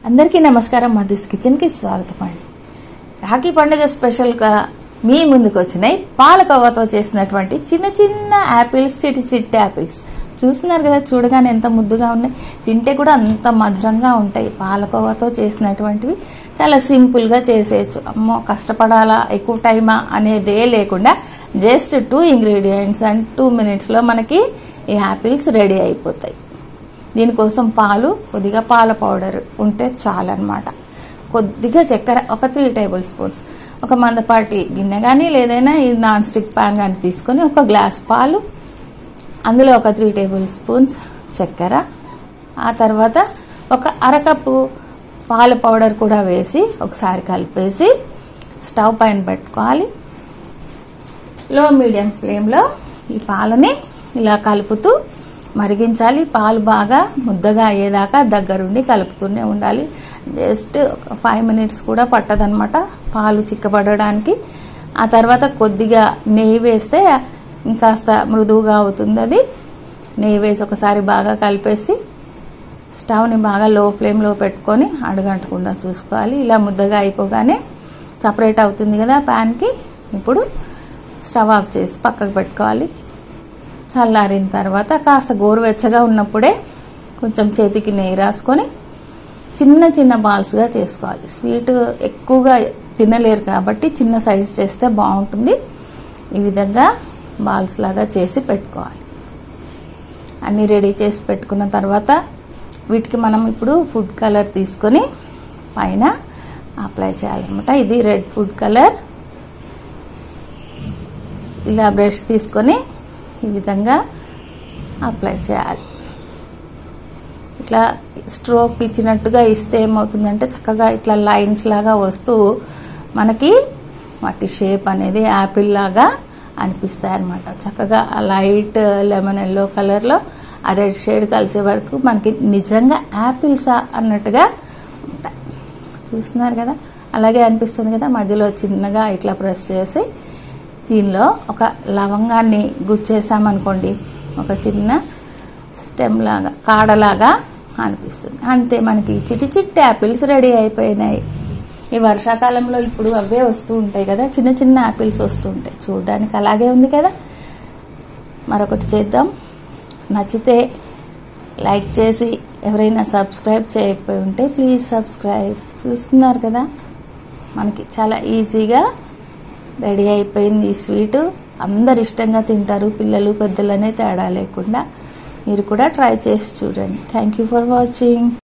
అందరికీ నమస్కారం మధుస్ కిచెన్కి స్వాగతం అండి రాఖీ పండుగ స్పెషల్గా మీ ముందుకు వచ్చినాయి పాలకోవాతో చేసినటువంటి చిన్న చిన్న యాపిల్స్ చిట్టి చిట్టి యాపిల్స్ చూస్తున్నారు కదా చూడగానే ఎంత ముద్దుగా ఉన్నాయి తింటే కూడా అంత మధురంగా ఉంటాయి పాలకోవాతో చేసినటువంటివి చాలా సింపుల్గా చేసేయచ్చు అమ్మో కష్టపడాలా ఎక్కువ టైమా అనేదే లేకుండా just two ingredients and two మినిట్స్లో మనకి ఈ యాపిల్స్ రెడీ అయిపోతాయి దీనికోసం పాలు కొద్దిగా పాల పౌడర్ ఉంటే చాలన్నమాట కొద్దిగా చక్కెర ఒక త్రీ టేబుల్ స్పూన్స్ ఒక మందపాటి గిన్నె కానీ లేదైనా ఈ నాన్ స్టిక్ ప్యాన్ కానీ తీసుకొని ఒక గ్లాస్ పాలు అందులో ఒక త్రీ టేబుల్ స్పూన్స్ చక్కెర ఆ తర్వాత ఒక అరకప్పు పాల పౌడర్ కూడా వేసి ఒకసారి కలిపేసి స్టవ్ పైన పెట్టుకోవాలి లో మీడియం ఫ్లేమ్లో ఈ పాలని ఇలా కలుపుతూ మరిగించాలి పాలు బాగా ముద్దగా అయ్యేదాకా దగ్గరుండి కలుపుతూనే ఉండాలి జస్ట్ ఒక ఫైవ్ మినిట్స్ కూడా పట్టదనమాట పాలు చిక్కబడడానికి ఆ తర్వాత కొద్దిగా నెయ్యి వేస్తే ఇంకాస్త మృదువుగా అవుతుంది అది నెయ్యి వేసి ఒకసారి బాగా కలిపేసి స్టవ్ని బాగా లో ఫ్లేమ్లో పెట్టుకొని అడుగంటకుండా చూసుకోవాలి ఇలా ముద్దగా అయిపోగానే సపరేట్ అవుతుంది కదా ప్యాన్కి ఇప్పుడు స్టవ్ ఆఫ్ చేసి పక్కకు పెట్టుకోవాలి చల్లారిన తర్వాత కాస్త గోరువెచ్చగా ఉన్నప్పుడే కొంచెం చేతికి నెయ్యి రాసుకొని చిన్న చిన్న బాల్స్గా చేసుకోవాలి స్వీట్ ఎక్కువగా తినలేరు కాబట్టి చిన్న సైజ్ చేస్తే బాగుంటుంది ఈ విధంగా బాల్స్ లాగా చేసి పెట్టుకోవాలి అన్నీ రెడీ చేసి పెట్టుకున్న తర్వాత వీటికి మనం ఇప్పుడు ఫుడ్ కలర్ తీసుకొని పైన అప్లై చేయాలన్నమాట ఇది రెడ్ ఫుడ్ కలర్ ఇలా బ్రష్ తీసుకొని ఈ విధంగా అప్లై చేయాలి ఇట్లా స్ట్రోక్ ఇచ్చినట్టుగా ఇస్తే ఏమవుతుందంటే చక్కగా ఇట్లా లైన్స్ లాగా వస్తూ మనకి వాటి షేప్ అనేది యాపిల్ లాగా అనిపిస్తాయి అన్నమాట చక్కగా ఆ లైట్ లెమన్ ఎల్లో కలర్లో ఆ రెడ్ షేడ్ కలిసే వరకు మనకి నిజంగా యాపిల్సా అన్నట్టుగా ఉంటాయి చూస్తున్నారు కదా అలాగే అనిపిస్తుంది కదా మధ్యలో చిన్నగా ఇట్లా ప్రెస్ చేసి దీనిలో ఒక లవంగాన్ని గుచ్చేసామనుకోండి ఒక చిన్న స్టెమ్ లాగా కాడలాగా అనిపిస్తుంది అంతే మనకి చిట్టి చిట్టి యాపిల్స్ రెడీ అయిపోయినాయి ఈ వర్షాకాలంలో ఇప్పుడు అవే వస్తూ ఉంటాయి కదా చిన్న చిన్న యాపిల్స్ వస్తూ ఉంటాయి చూడడానికి అలాగే ఉంది కదా మరొకటి చేద్దాం నచ్చితే లైక్ చేసి ఎవరైనా సబ్స్క్రైబ్ చేయకపోయి ఉంటే ప్లీజ్ సబ్స్క్రైబ్ చూస్తున్నారు కదా మనకి చాలా ఈజీగా రెడీ అయిపోయింది ఈ స్వీటు అందరు ఇష్టంగా తింటారు పిల్లలు పెద్దలనే తేడా లేకుండా మీరు కూడా ట్రై చేసి చూడండి థ్యాంక్ యూ ఫర్ వాచింగ్